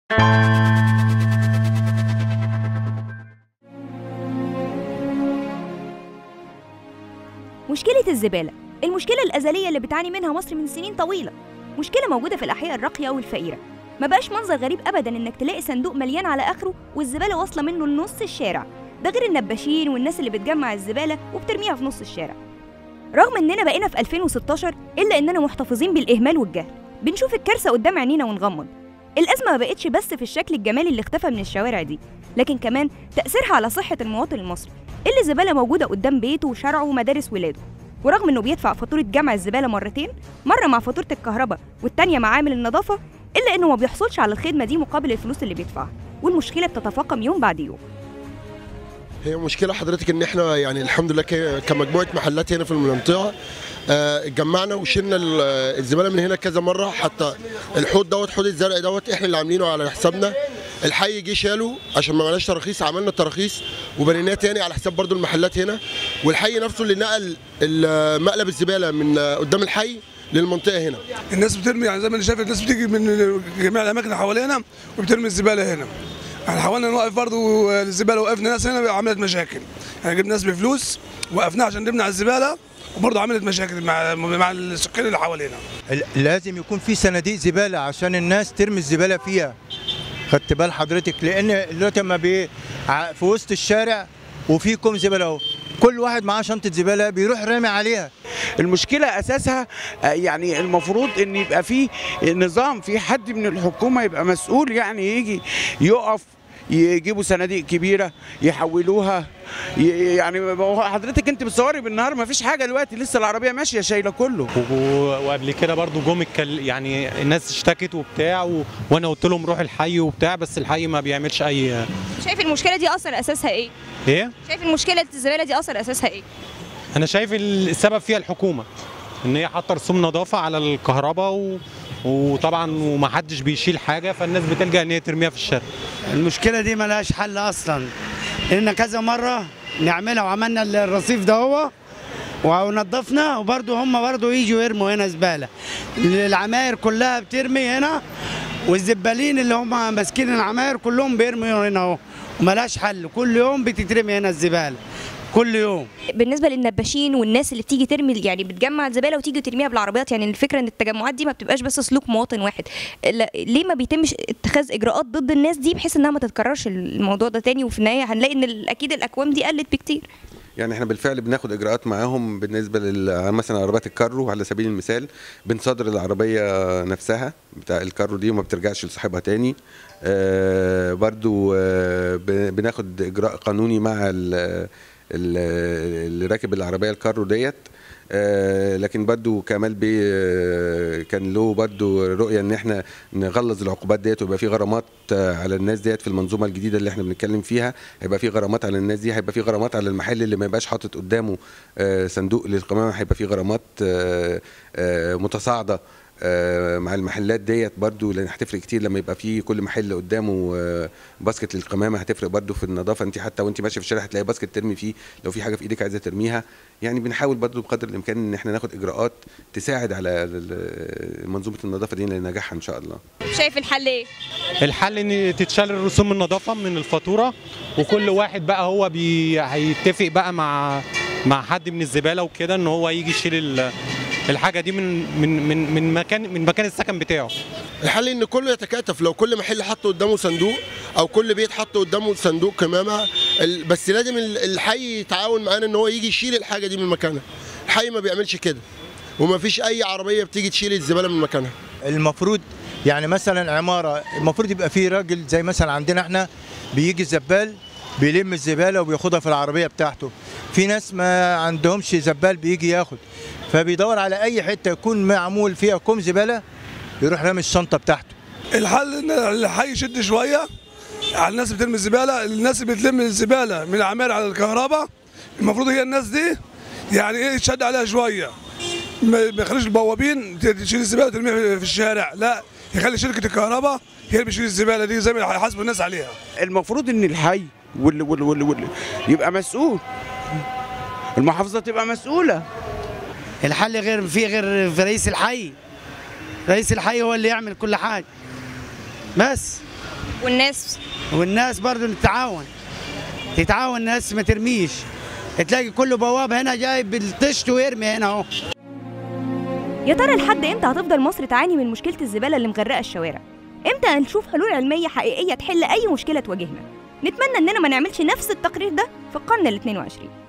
مشكلة الزبالة المشكلة الأزلية اللي بتعاني منها مصر من سنين طويلة مشكلة موجودة في الأحياء الراقية والفقيرة ما بقاش منظر غريب أبدا إنك تلاقي صندوق مليان على آخره والزبالة واصلة منه لنص الشارع ده غير النباشين والناس اللي بتجمع الزبالة وبترميها في نص الشارع رغم إننا بقينا في 2016 إلا إننا محتفظين بالإهمال والجهل بنشوف الكارثة قدام عينينا ونغمض الأزمة ما بقتش بس في الشكل الجمالي اللي اختفى من الشوارع دي لكن كمان تأثيرها على صحة المواطن المصري اللي الزبالة موجودة قدام بيته وشارعه ومدارس ولاده ورغم انه بيدفع فاتورة جمع الزبالة مرتين مرة مع فاتورة الكهرباء والتانية مع عامل النظافة إلا إنه ما بيحصلش على الخدمة دي مقابل الفلوس اللي بيدفعها والمشكلة بتتفاقم يوم بعد يوم هي مشكلة حضرتك ان احنا يعني الحمد لله ك- كمجموعة محلات هنا في المنطقة آه، اتجمعنا وشلنا ال- الزبالة من هنا كذا مرة حتى الحوض دوت حوض الزرق دوت احنا اللي عاملينه على حسابنا الحي جه شاله عشان ما معناش تراخيص عملنا التراخيص وبنيناه تاني على حساب برضو المحلات هنا والحي نفسه اللي نقل ال- مقلب الزبالة من آه، قدام الحي للمنطقة هنا الناس بترمي يعني زي ما انت شايف الناس بتيجي من جميع الاماكن اللي حوالينا وبترمي الزباله هنا احنا حاولنا نوقف برضه الزباله وقفنا ناس هنا عملت مشاكل يعني جبنا ناس بفلوس وقفناها عشان نمنع الزباله وبرضه عملت مشاكل مع مع السكان اللي حوالينا ال- لازم يكون في صناديق زباله عشان الناس ترمي الزباله فيها خدت بال حضرتك لان دلوقتي لما بي ع- في وسط الشارع وفي كوم زباله اهو كل واحد معاه شنطه زباله بيروح رامي عليها المشكلة أساسها آه، يعني المفروض إن يبقى في نظام في حد من الحكومة يبقى مسؤول يعني يجي يقف يجيبوا صناديق كبيرة يحولوها ي- يعني ما هو حضرتك انت بتصوري بالنهار ما فيش حاجة دلوقتي لسه العربية ماشية شايلة كله و- وقبل كده برضو جم الكل يعني الناس اشتكت وبتاع و... وانا قلت لهم روح الحي وبتاع بس الحي ما بيعملش اي شايف المشكلة دي أصلا أساسها إيه؟ ايه شايف المشكلة الزبالة دي أصلا أساسها إيه؟ انا شايف السبب فيها الحكومه ان هي حاطه رسوم نظافه على الكهرباء و... وطبعا ومحدش بيشيل حاجه فالناس بتلجا ان هي ترميها في الشارع المشكله دي ملهاش حل اصلا لان كذا مره نعملها وعملنا الرصيف ده هو ونضفنا وبرضه هم برضه يجوا يرموا هنا زباله العماير كلها بترمي هنا والزبالين اللي هم ماسكين العماير كلهم بيرموا هنا اهو وملهاش حل كل يوم بتترمي هنا الزباله كل يوم بالنسبه للنباشين والناس اللي بتيجي ترمي يعني بتجمع الزباله وتيجي ترميها بالعربيات يعني الفكره ان التجمعات دي ما بتبقاش بس سلوك مواطن واحد لا- ليه ما بيتمش اتخاذ اجراءات ضد الناس دي بحيث انها ما تتكررش الموضوع ده تاني وفي النهايه هنلاقي ان ال- اكيد الاكوام دي قلت بكتير يعني احنا بالفعل بناخد اجراءات معاهم بالنسبه لل مثلا عربيات الكارو على سبيل المثال بنصادر العربيه نفسها بتاع الكارو دي وما بترجعش لصاحبها تاني آه برضو آه ب- بناخد اجراء قانوني مع ال- ال- اللي راكب العربيه الكارو ديت آه لكن برضو كمال بيه آه، كان له برضو رؤيه ان احنا نغلظ العقوبات ديت ويبقى في غرامات آه، على الناس ديت في المنظومه الجديده اللي احنا بنتكلم فيها هيبقى في غرامات على الناس دي هيبقى في غرامات على المحل اللي ما يبقاش حاطط قدامه آه، صندوق للقمامه هيبقى في غرامات آه، آه، متصاعده آه، مع المحلات ديت برضو لان هتفرق كتير لما يبقى في كل محل قدامه آه، باسكت للقمامه هتفرق برضو في النظافه انت حتى وانت ماشيه في الشارع هتلاقي باسكت ترمي فيه لو في حاجه في ايدك عايزه ترميها يعني بنحاول برضو بقدر الامكان ان احنا ناخد اجراءات تساعد على ال- منظومه النظافه دي لنجاحها ان شاء الله شايف الحل ايه الحل ان تتشال الرسوم النظافه من الفاتوره وكل واحد بقى هو بي... هيتفق بقى مع مع حد من الزباله وكده ان هو يجي يشيل ال- الحاجه دي من من من من مكان من مكان السكن بتاعه الحل ان كله يتكاتف لو كل محل حط قدامه صندوق او كل بيت حط قدامه صندوق قمامه ال- بس لازم ال- الحي يتعاون معانا ان هو يجي يشيل الحاجه دي من مكانها الحي ما بيعملش كده وما فيش اي عربيه بتيجي تشيل الزباله من مكانها المفروض يعني مثلا عماره المفروض يبقى فيه راجل زي مثلا عندنا احنا بيجي الزبال بيلم الزباله وبياخدها في العربيه بتاعته في ناس ما عندهمش زبال بيجي ياخد فبيدور على اي حته يكون معمول فيها كوم زباله يروح رامي الشنطه بتاعته الحل ان الحي يشد شويه على الناس اللي بترمي الزباله الناس اللي بتلم الزباله من العماير على الكهرباء المفروض هي الناس دي يعني ايه يتشد عليها شويه ما ما يخليش البوابين تشيل الزباله وترميها في الشارع لا يخلي شركه الكهرباء هي اللي بتشيل الزباله دي زي ما يحاسبوا الناس عليها المفروض ان الحي وال وال وال وال يبقى مسؤول المحافظة تبقى مسؤولة الحل غير في غير في رئيس الحي رئيس الحي هو اللي يعمل كل حاجه بس والناس والناس برضو تتعاون تتعاون الناس ما ترميش تلاقي كل بواب هنا جايب الطشت ويرمي هنا اهو يا ترى لحد امتى هتفضل مصر تعاني من مشكله الزباله اللي مغرقه الشوارع امتى هنشوف حلول علميه حقيقيه تحل اي مشكله تواجهنا نتمنى اننا ما نعملش نفس التقرير ده في القرن ال 22